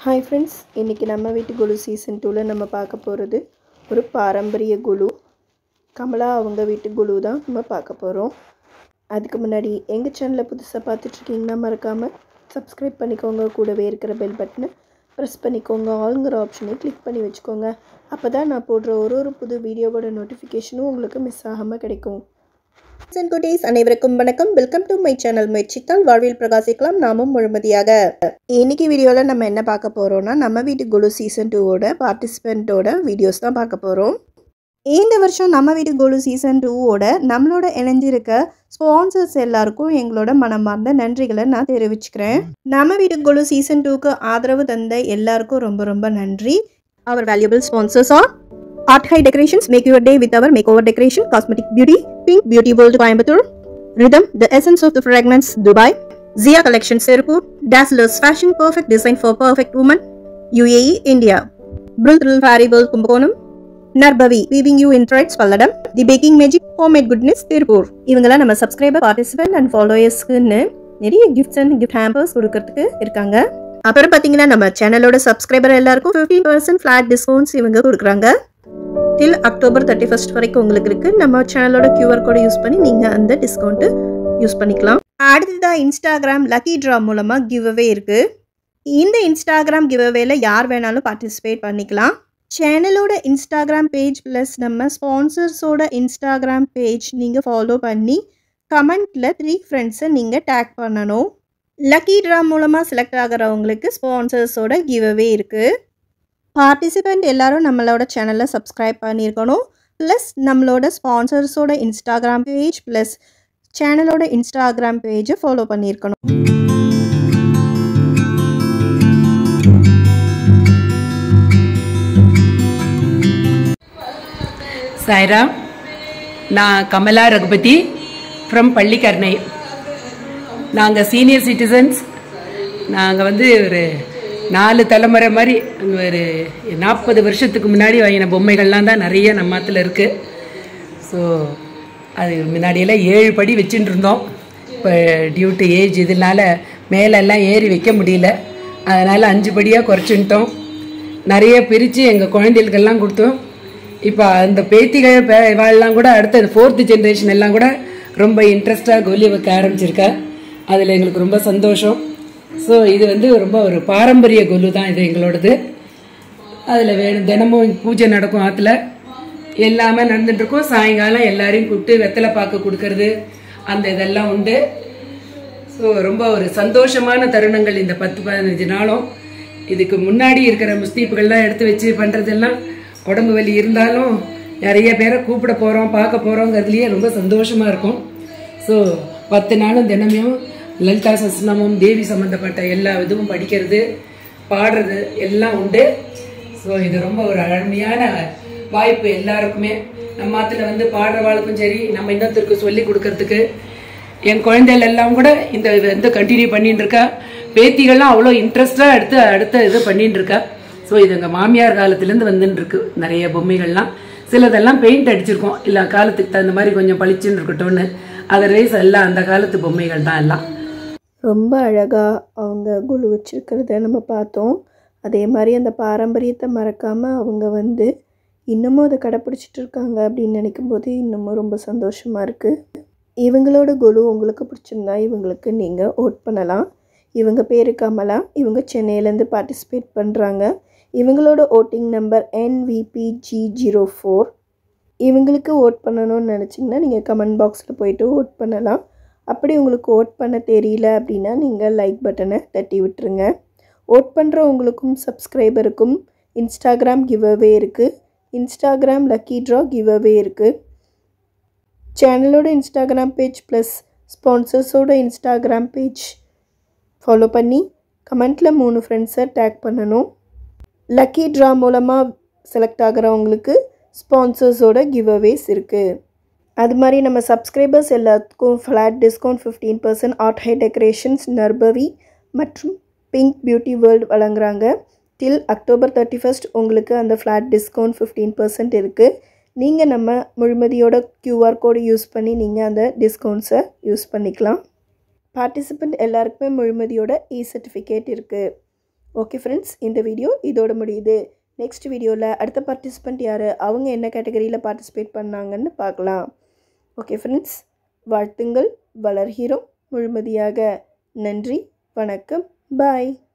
hi friends இன்றைக்கி நம்ம வீட்டு குழு சீசன் டூவில் நம்ம பார்க்க போகிறது ஒரு பாரம்பரிய குழு கமலா அவங்க வீட்டு குழு தான் நம்ம பார்க்க போகிறோம் அதுக்கு முன்னாடி எங்கள் சேனலில் புதுசாக பார்த்துட்ருக்கீங்கன்னா மறக்காமல் சப்ஸ்கிரைப் பண்ணிக்கோங்க கூடவே இருக்கிற பெல் பட்டனை ப்ரெஸ் பண்ணிக்கோங்க ஆளுங்கிற ஆப்ஷனை கிளிக் பண்ணி வச்சுக்கோங்க அப்போ தான் நான் போடுற ஒரு ஒரு புது வீடியோவோட நோட்டிஃபிகேஷனும் உங்களுக்கு மிஸ் ஆகாமல் கிடைக்கும் அண்ட் குட்டீஸ் அனைவருக்கும் வணக்கம் வெல்கம் டு மை சேனல் முயற்சித்தால் வாழ்வில் பிரகாசிக்கலாம் நாமும் முழுமதியாக இன்னைக்கு வீடியோவில் நம்ம என்ன பார்க்க போகிறோம்னா நம்ம வீட்டு குழு சீசன் டூவோட பார்ட்டிசிபெண்ட்டோட வீடியோஸ் தான் பார்க்க போகிறோம் இந்த வருஷம் நம்ம வீட்டு குழு சீசன் டூவோட நம்மளோட இணைஞ்சிருக்க ஸ்பான்சர்ஸ் எல்லாருக்கும் எங்களோட மனமார்ந்த நன்றிகளை நான் தெரிவிச்சுக்கிறேன் நம்ம வீட்டு குழு சீசன் டூக்கு ஆதரவு தந்த எல்லாருக்கும் ரொம்ப ரொம்ப நன்றி அவர் valuable sponsors are Art High Decorations make your day with our makeover decoration, cosmetic beauty, Pink Beauty World Coimbatore, Rhythm, the essence of the fragrance, Dubai, Zia Collection, Sirpur, Dazzlers Fashion, perfect design for perfect woman, UAE, India, Brutal Fairy World Kumbakonam, Narbavi weaving you in threads Palladam the baking magic homemade goodness Tiruppur இவங்கெல்லாம் நம்ம subscriber participant and ஃபாலோயர்ஸ்க்குன்னு நிறைய gifts and gift hampers கொடுக்கறதுக்கு இருக்காங்க அப்புறம் பார்த்தீங்கன்னா நம்ம சேனலோட subscriber எல்லாருக்கும் ஃபிஃப்டீன் பர்சன்ட் ஃப்ளாட் டிஸ்கவுண்ட்ஸ் இவங்க கொடுக்குறாங்க டில் அக்டோபர் தேர்ட்டி ஃபர்ஸ்ட் வரைக்கும் உங்களுக்கு இருக்கு நம்ம சேனலோட கியூஆர் கோடை யூஸ் பண்ணி நீங்கள் அந்த டிஸ்கவுண்ட்டு யூஸ் பண்ணிக்கலாம் அடுத்ததாக இன்ஸ்டாகிராம் லக்கி ட்ரா மூலமாக கிவ் அவே இருக்குது இந்த இன்ஸ்டாகிராம் கிவ் அவேல யார் வேணாலும் பார்ட்டிசிபேட் பண்ணிக்கலாம் சேனலோட இன்ஸ்டாகிராம் பேஜ் ப்ளஸ் நம்ம ஸ்பான்சர்ஸோட இன்ஸ்டாகிராம் பேஜ் நீங்கள் ஃபாலோ பண்ணி கமெண்ட்டில் த்ரீ ஃப்ரெண்ட்ஸை நீங்கள் டேக் பண்ணணும் லக்கி ட்ரா மூலமாக செலக்ட் ஆகிறவங்களுக்கு ஸ்பான்சர்ஸோட கிவ் அவே இருக்குது பார்ட்டிசிபெண்ட் எல்லாரும் நம்மளோட சேனலில் சப்ஸ்கிரைப் பண்ணியிருக்கணும் ப்ளஸ் நம்மளோட ஸ்பான்சர்ஸோட இன்ஸ்டாகிராம் பேஜ் ப்ளஸ் சேனலோட இன்ஸ்டாகிராம் பேஜை ஃபாலோ பண்ணியிருக்கணும் சாய்ராம் நான் கமலா ரகுபதி ஃப்ரம் பள்ளிக்கரணை நாங்கள் சீனியர் சிட்டிசன்ஸ் நாங்கள் வந்து ஒரு நாலு தலைமுறை மாதிரி ஒரு நாற்பது வருஷத்துக்கு முன்னாடி வாங்கின பொம்மைகள்லாம் தான் நிறைய நம்ம மாத்தில் இருக்குது ஸோ அது முன்னாடியெல்லாம் ஏழு படி வச்சுட்டு இருந்தோம் இப்போ டியூ டு ஏஜ் இதனால மேலெல்லாம் ஏறி வைக்க முடியல அதனால் அஞ்சு படியாக குறைச்சின்ட்டோம் நிறைய பிரித்து எங்கள் குழந்தைகளுக்கெல்லாம் கொடுத்தோம் இப்போ அந்த பேத்திகள் பே- இவாள்லாம் கூட அடுத்த ஃபோர்த்து ஜென்ரேஷன் எல்லாம் கூட ரொம்ப இன்ட்ரெஸ்டாக கோலி வைக்க ஆரம்பிச்சிருக்கா அதில் எங்களுக்கு ரொம்ப சந்தோஷம் ஸோ இது வந்து ரொம்ப ஒரு பாரம்பரிய கொலு தான் இது எங்களோடது அதில் வேணும் தினமும் பூஜை நடக்கும் ஆற்றுல எல்லாமே நடந்துட்டு இருக்கும் சாயங்காலம் எல்லாரையும் கூப்பிட்டு வெத்தலை பாக்கு கொடுக்கறது அந்த இதெல்லாம் உண்டு ஸோ ரொம்ப ஒரு சந்தோஷமான தருணங்கள் இந்த பத்து பதினஞ்சு நாளும் இதுக்கு முன்னாடி இருக்கிற முஸ்தீப்புகள்லாம் எடுத்து வச்சு பண்ணுறதெல்லாம் உடம்பு வலி இருந்தாலும் நிறைய பேரை கூப்பிட போகிறோம் பார்க்க போகிறோங்கிறதுலையே ரொம்ப சந்தோஷமாக இருக்கும் ஸோ பத்து நாளும் தினமும் லலிதா சஸ்நாமம் தேவி சம்மந்தப்பட்ட எல்லா இதுவும் படிக்கிறது பாடுறது எல்லாம் உண்டு ஸோ இது ரொம்ப ஒரு அருமையான வாய்ப்பு எல்லாருக்குமே நம்ம ஆத்துல வந்து பாடுறவாளுக்கும் சரி நம்ம இன்னொருத்தருக்கு சொல்லி கொடுக்கறதுக்கு என் குழந்தைகள் எல்லாம் கூட இந்த வந்து கண்டினியூ பண்ணிட்டு இருக்கா பேத்திகள்லாம் அவ்வளோ இன்ட்ரெஸ்டாக எடுத்து அடுத்த இது பண்ணிட்டு இருக்கா ஸோ இது எங்கள் மாமியார் காலத்துலேருந்து வந்துட்டு இருக்கு நிறைய பொம்மைகள்லாம் சிலதெல்லாம் பெயிண்ட் அடிச்சிருக்கோம் இல்லை காலத்துக்கு தகுந்த மாதிரி கொஞ்சம் பளிச்சுன்னு இருக்கட்டும்னு அதர்வைஸ் எல்லாம் அந்த காலத்து பொம்மைகள் தான் எல்லாம் ரொம்ப அழகாக அவங்க குழு வச்சிருக்கிறத நம்ம பார்த்தோம் அதே மாதிரி அந்த பாரம்பரியத்தை மறக்காமல் அவங்க வந்து இன்னமும் அதை கடைப்பிடிச்சிட்டு இருக்காங்க அப்படின்னு நினைக்கும் போது இன்னமும் ரொம்ப சந்தோஷமாக இருக்குது இவங்களோட குழு உங்களுக்கு பிடிச்சிருந்தா இவங்களுக்கு நீங்கள் ஓட் பண்ணலாம் இவங்க பேரு கமலா இவங்க சென்னையிலேருந்து பார்ட்டிசிபேட் பண்ணுறாங்க இவங்களோட voting number NVPG zero four இவங்களுக்கு ஓட் பண்ணணும்னு நினச்சிங்கன்னா நீங்கள் கமெண்ட் பாக்ஸில் போயிட்டு ஓட் பண்ணலாம் அப்படி உங்களுக்கு ஓட் பண்ண தெரியல அப்படின்னா நீங்கள் லைக் பட்டனை தட்டி விட்டுருங்க ஓட் பண்ணுற உங்களுக்கும் சப்ஸ்கிரைபருக்கும் இன்ஸ்டாகிராம் கிவ்அவே இருக்குது இன்ஸ்டாகிராம் லக்கி ட்ரா கிவ்அவே இருக்குது சேனலோட இன்ஸ்டாகிராம் பேஜ் ப்ளஸ் ஸ்பான்சர்ஸோட இன்ஸ்டாகிராம் பேஜ் ஃபாலோ பண்ணி கமெண்ட்டில் மூணு ஃப்ரெண்ட்ஸை டேக் பண்ணணும் லக்கி ட்ரா மூலமாக செலக்ட் ஆகிறவங்களுக்கு ஸ்பான்சர்ஸோட கிவ்அவேஸ் இருக்குது அது மாதிரி நம்ம சப்ஸ்கிரைபர்ஸ் எல்லாத்துக்கும் flat discount fifteen percent art high decorations Narbavi மற்றும் பிங்க் பியூட்டி வேர்ல்டு வழங்குறாங்க டில் அக்டோபர் தேர்ட்டி ஃபஸ்ட் உங்களுக்கு அந்த ஃப்ளாட் டிஸ்கவுண்ட் ஃபிஃப்டீன் பர்சன்ட் இருக்குது நீங்கள் நம்ம முழுமதியோட கியூஆர் கோடு யூஸ் பண்ணி நீங்கள் அந்த டிஸ்கவுண்ட்ஸை யூஸ் பண்ணிக்கலாம் பார்ட்டிசிபெண்ட் எல்லாருக்குமே முழுமதியோட இ சர்டிஃபிகேட் இருக்குது ஓகே ஃப்ரெண்ட்ஸ் இந்த வீடியோ இதோட முடியுது நெக்ஸ்ட் வீடியோவில் அடுத்த பார்ட்டிசிபெண்ட் யார் அவங்க என்ன கேட்டகரியில் பார்ட்டிசிபேட் பண்ணாங்கன்னு பார்க்கலாம் ஓகே ஃப்ரெண்ட்ஸ் வாழ்த்துங்கள் வளர்கிறோம் முழுமதியாக நன்றி வணக்கம் பாய்